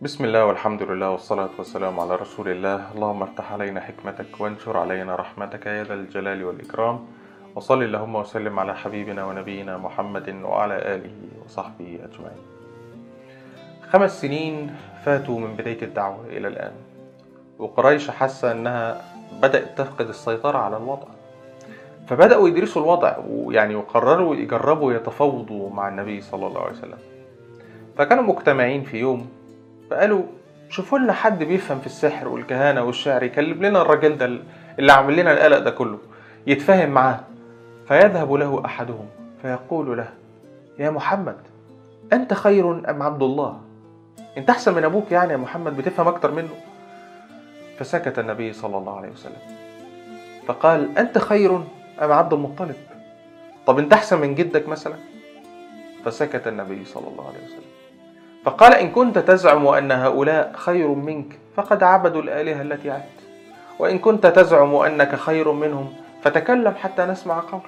بسم الله والحمد لله والصلاة والسلام على رسول الله اللهم افتح علينا حكمتك وانشر علينا رحمتك يا ذا الجلال والإكرام وصل اللهم وسلم على حبيبنا ونبينا محمد وعلى آله وصحبه أجمعين خمس سنين فاتوا من بداية الدعوة إلى الآن وقريش حاسة أنها بدأت تفقد السيطرة على الوضع فبدأوا يدرسوا الوضع ويعني وقرروا يجربوا يتفاوضوا مع النبي صلى الله عليه وسلم فكانوا مجتمعين في يوم فقالوا شوفوا لنا حد بيفهم في السحر والكهانة والشعر يكلم لنا الراجل ده اللي عامل لنا القلق ده كله يتفاهم معاه فيذهب له أحدهم فيقول له يا محمد أنت خير أم عبد الله أنت أحسن من أبوك يعني يا محمد بتفهم أكتر منه فسكت النبي صلى الله عليه وسلم فقال أنت خير أم عبد المطلب طب أنت أحسن من جدك مثلا فسكت النبي صلى الله عليه وسلم فقال إن كنت تزعم أن هؤلاء خير منك فقد عبدوا الآلهة التي عبت وإن كنت تزعم أنك خير منهم فتكلم حتى نسمع قولك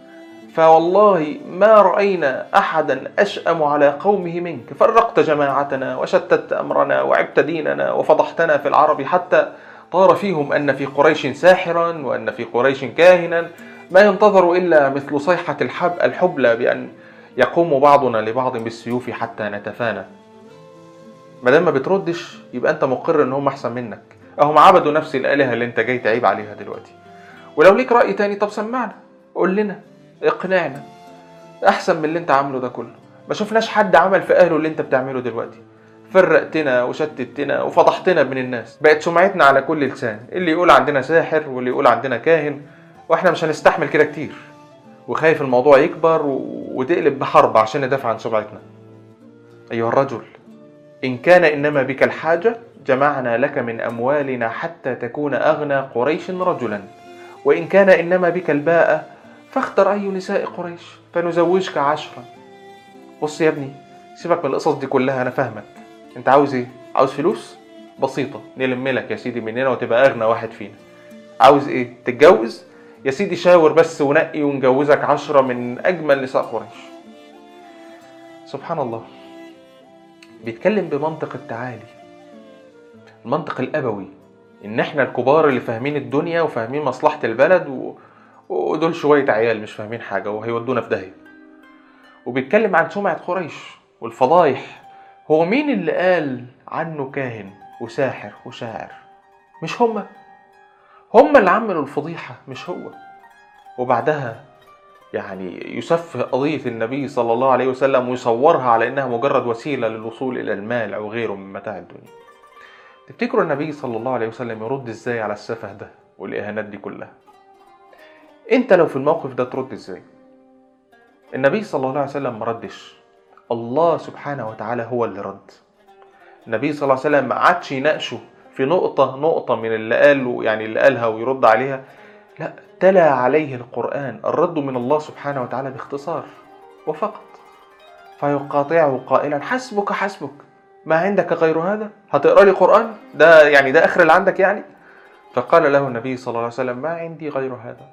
فوالله ما رأينا أحدا أشأم على قومه منك فرقت جماعتنا وشتت أمرنا وعبت ديننا وفضحتنا في العرب حتى طار فيهم أن في قريش ساحرا وأن في قريش كاهنا ما ينتظر إلا مثل صيحة الحب الحبلى بأن يقوم بعضنا لبعض بالسيوف حتى نتفانى ما دام ما بتردش يبقى انت مقر ان هم احسن منك اهم عبدوا نفس الالهه اللي انت جاي تعيب عليها دلوقتي ولو ليك راي تاني طب سمعنا قول لنا اقنعنا احسن من اللي انت عامله ده كله ما شفناش حد عمل في اهله اللي انت بتعمله دلوقتي فرقتنا وشتتنا وفضحتنا بين الناس بقت سمعتنا على كل لسان اللي يقول عندنا ساحر واللي يقول عندنا كاهن واحنا مش هنستحمل كده كتير وخايف الموضوع يكبر و... وتقلب بحرب عشان ندافع عن سمعتنا ايها الرجل إن كان إنما بك الحاجة جمعنا لك من أموالنا حتى تكون أغنى قريش رجلا وإن كان إنما بك الباء فاختر أي نساء قريش فنزوجك عشرا بص يا ابني سيبك من القصص دي كلها أنا فاهمك أنت عاوز إيه؟ عاوز فلوس؟ بسيطة نلم لك يا سيدي مننا وتبقى أغنى واحد فينا عاوز إيه؟ تتجوز؟ يا سيدي شاور بس ونقي ونجوزك عشرة من أجمل نساء قريش سبحان الله بيتكلم بمنطق التعالي المنطق الأبوي إن إحنا الكبار اللي فاهمين الدنيا وفاهمين مصلحة البلد و... ودول شوية عيال مش فاهمين حاجة وهيودونا في داهية وبيتكلم عن سمعة قريش والفضايح هو مين اللي قال عنه كاهن وساحر وشاعر مش هما هما اللي عملوا الفضيحة مش هو وبعدها يعني يسفه قضية النبي صلى الله عليه وسلم ويصورها على إنها مجرد وسيلة للوصول إلى المال أو غيره من متاع الدنيا تفتكروا النبي صلى الله عليه وسلم يرد إزاي على السفه ده والإهانات دي كلها أنت لو في الموقف ده ترد إزاي النبي صلى الله عليه وسلم ما ردش الله سبحانه وتعالى هو اللي رد النبي صلى الله عليه وسلم ما عادش يناقشه في نقطة نقطة من اللي قاله يعني اللي قالها ويرد عليها لا تلا عليه القرآن الرد من الله سبحانه وتعالى باختصار وفقط فيقاطعه قائلا حسبك حسبك ما عندك غير هذا هتقرا لي قرآن ده يعني ده آخر اللي عندك يعني فقال له النبي صلى الله عليه وسلم ما عندي غير هذا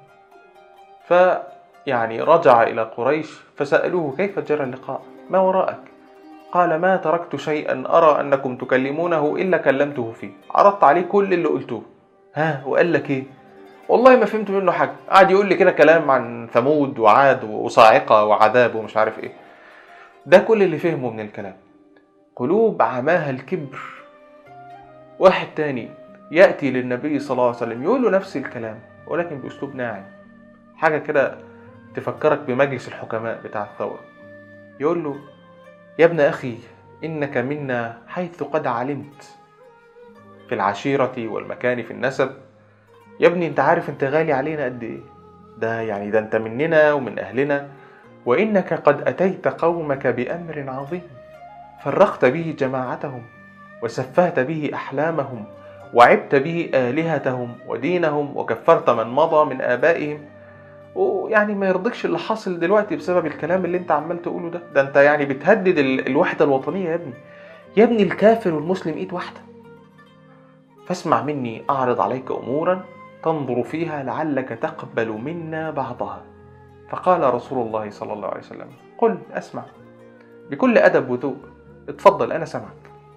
فيعني رجع إلى قريش فسألوه كيف جرى اللقاء ما وراءك قال ما تركت شيئا أرى أنكم تكلمونه إلا كلمته فيه عرضت عليه كل اللي قلتوه ها وقال لك إيه والله ما فهمت منه حاجة قعد يقول لي كده كلام عن ثمود وعاد وصاعقة وعذاب ومش عارف ايه ده كل اللي فهمه من الكلام قلوب عماها الكبر واحد تاني يأتي للنبي صلى الله عليه وسلم يقول له نفس الكلام ولكن بأسلوب ناعم حاجة كده تفكرك بمجلس الحكماء بتاع الثورة يقول له يا ابن أخي إنك منا حيث قد علمت في العشيرة والمكان في النسب يا ابني انت عارف انت غالي علينا قد ايه ده يعني ده انت مننا ومن اهلنا وانك قد اتيت قومك بامر عظيم فرقت به جماعتهم وسفهت به احلامهم وعبت به الهتهم ودينهم وكفرت من مضى من ابائهم ويعني ما يرضيكش اللي حاصل دلوقتي بسبب الكلام اللي انت عمال تقوله ده ده انت يعني بتهدد الوحده الوطنيه يا ابني يا ابني الكافر والمسلم ايد واحده فاسمع مني اعرض عليك امورا تنظر فيها لعلك تقبل منا بعضها فقال رسول الله صلى الله عليه وسلم قل اسمع بكل ادب وذوق اتفضل انا سامعك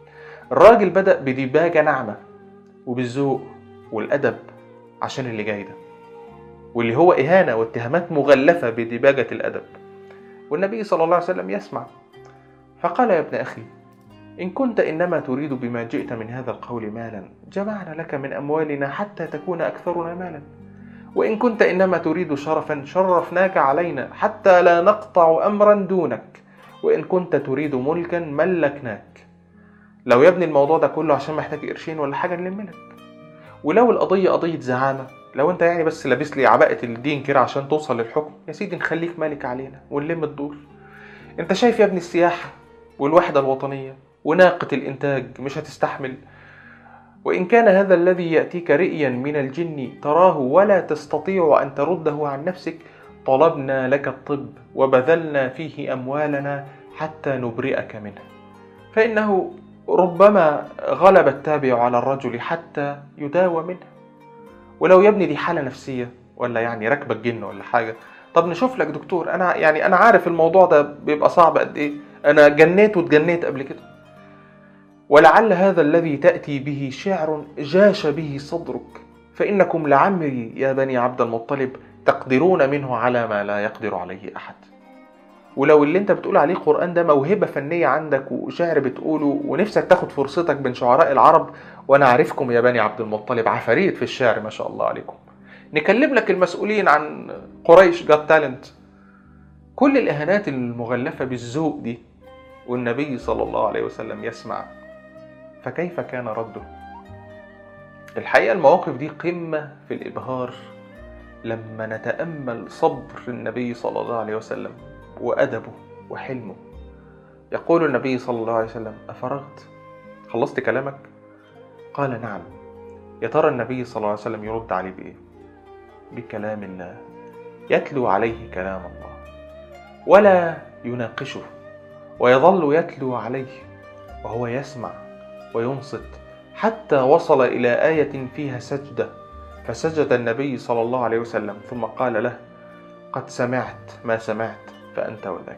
الراجل بدأ بديباجة ناعمة وبالذوق والأدب عشان اللي جاي ده واللي هو إهانة واتهامات مغلفة بديباجة الأدب والنبي صلى الله عليه وسلم يسمع فقال يا ابن أخي إن كنت إنما تريد بما جئت من هذا القول مالا جمعنا لك من أموالنا حتى تكون أكثرنا مالا وإن كنت إنما تريد شرفا شرفناك علينا حتى لا نقطع أمرا دونك وإن كنت تريد ملكا ملكناك لو يا ابني الموضوع ده كله عشان محتاج قرشين ولا حاجة نلملك ولو القضية قضية زعامة لو انت يعني بس لابس لي عباءة الدين كده عشان توصل للحكم يا سيدي نخليك مالك علينا ونلم الدور انت شايف يا ابني السياحة والوحدة الوطنية وناقة الإنتاج مش هتستحمل وإن كان هذا الذي يأتيك رئيا من الجن تراه ولا تستطيع أن ترده عن نفسك طلبنا لك الطب وبذلنا فيه أموالنا حتى نبرئك منه فإنه ربما غلب التابع على الرجل حتى يداوى منه ولو يا ابني دي حالة نفسية ولا يعني راكبة الجن ولا حاجة طب نشوف لك دكتور أنا يعني أنا عارف الموضوع ده بيبقى صعب قد إيه أنا جنيت واتجنيت قبل كده ولعل هذا الذي تأتي به شعر جاش به صدرك فإنكم لعمري يا بني عبد المطلب تقدرون منه على ما لا يقدر عليه أحد ولو اللي انت بتقول عليه قرآن ده موهبة فنية عندك وشعر بتقوله ونفسك تاخد فرصتك بين شعراء العرب وانا عارفكم يا بني عبد المطلب عفاريت في الشعر ما شاء الله عليكم نكلم لك المسؤولين عن قريش جات تالنت كل الإهانات المغلفة بالذوق دي والنبي صلى الله عليه وسلم يسمع فكيف كان رده الحقيقة المواقف دي قمة في الإبهار لما نتأمل صبر النبي صلى الله عليه وسلم وأدبه وحلمه يقول النبي صلى الله عليه وسلم أفرغت خلصت كلامك قال نعم يا ترى النبي صلى الله عليه وسلم يرد عليه بإيه بكلام الله يتلو عليه كلام الله ولا يناقشه ويظل يتلو عليه وهو يسمع وينصت حتى وصل إلى آية فيها سجدة فسجد النبي صلى الله عليه وسلم ثم قال له قد سمعت ما سمعت فأنت وذاك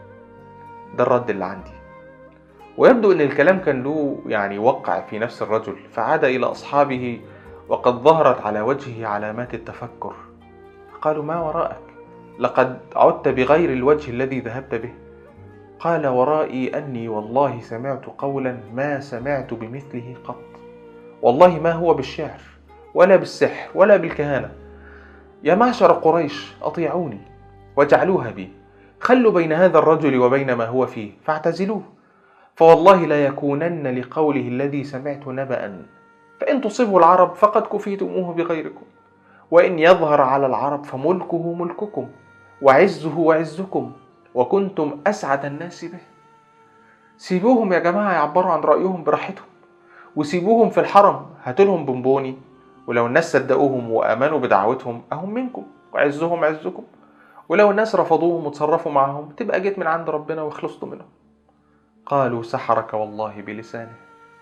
ده الرد اللي عندي ويبدو أن الكلام كان له يعني وقع في نفس الرجل فعاد إلى أصحابه وقد ظهرت على وجهه علامات التفكر قالوا ما وراءك لقد عدت بغير الوجه الذي ذهبت به قال ورائي أني والله سمعت قولا ما سمعت بمثله قط والله ما هو بالشعر ولا بالسحر ولا بالكهانة يا معشر قريش أطيعوني واجعلوها بي خلوا بين هذا الرجل وبين ما هو فيه فاعتزلوه فوالله لا يكونن لقوله الذي سمعت نبأ فإن تصبوا العرب فقد كفيتموه بغيركم وإن يظهر على العرب فملكه ملككم وعزه وعزكم وكنتم أسعد الناس به سيبوهم يا جماعة يعبروا عن رأيهم براحتهم وسيبوهم في الحرم هاتلهم بونبوني ولو الناس صدقوهم وآمنوا بدعوتهم أهم منكم وعزهم عزكم ولو الناس رفضوهم وتصرفوا معهم تبقى جيت من عند ربنا وخلصتوا منهم قالوا سحرك والله بلسانه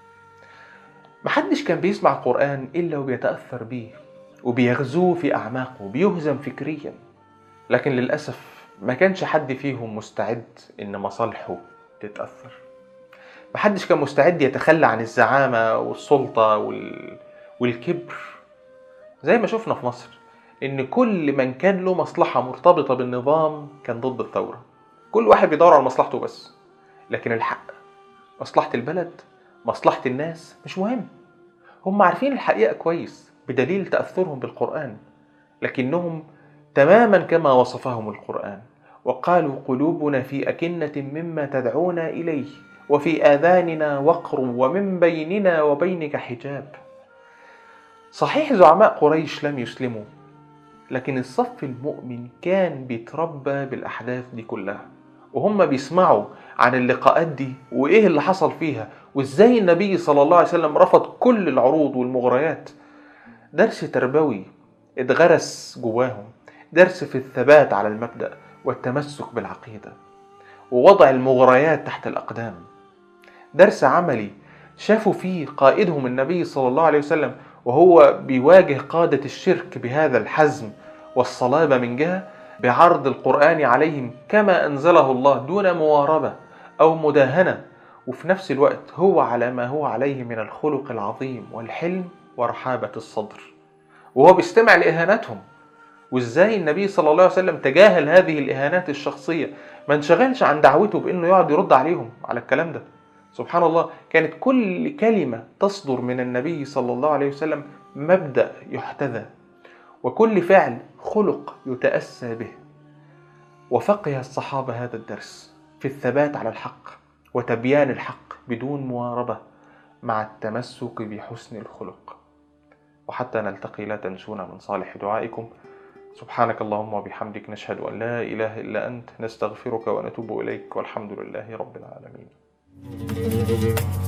محدش كان بيسمع القرآن إلا وبيتأثر بيه وبيغزوه في أعماقه بيهزم فكريا لكن للأسف ما كانش حد فيهم مستعد إن مصالحه تتأثر محدش كان مستعد يتخلى عن الزعامة والسلطة وال... والكبر زي ما شفنا في مصر إن كل من كان له مصلحة مرتبطة بالنظام كان ضد الثورة كل واحد بيدور على مصلحته بس لكن الحق مصلحة البلد مصلحة الناس مش مهم هم عارفين الحقيقة كويس بدليل تأثرهم بالقرآن لكنهم تماما كما وصفهم القرآن وقالوا قلوبنا في أكنة مما تدعونا إليه وفي آذاننا وقر ومن بيننا وبينك حجاب صحيح زعماء قريش لم يسلموا لكن الصف المؤمن كان بيتربى بالأحداث دي كلها وهم بيسمعوا عن اللقاءات دي وإيه اللي حصل فيها وإزاي النبي صلى الله عليه وسلم رفض كل العروض والمغريات درس تربوي اتغرس جواهم درس في الثبات على المبدأ والتمسك بالعقيدة ووضع المغريات تحت الأقدام درس عملي شافوا فيه قائدهم النبي صلى الله عليه وسلم وهو بيواجه قادة الشرك بهذا الحزم والصلابة من جهة بعرض القرآن عليهم كما أنزله الله دون مواربة أو مداهنة وفي نفس الوقت هو على ما هو عليه من الخلق العظيم والحلم ورحابة الصدر وهو بيستمع لإهاناتهم وإزاي النبي صلى الله عليه وسلم تجاهل هذه الإهانات الشخصية ما انشغلش عن دعوته بأنه يقعد يرد عليهم على الكلام ده سبحان الله كانت كل كلمة تصدر من النبي صلى الله عليه وسلم مبدأ يحتذى وكل فعل خلق يتأسى به وفقه الصحابة هذا الدرس في الثبات على الحق وتبيان الحق بدون مواربة مع التمسك بحسن الخلق وحتى نلتقي لا تنسونا من صالح دعائكم سبحانك اللهم وبحمدك نشهد أن لا إله إلا أنت نستغفرك ونتوب إليك والحمد لله رب العالمين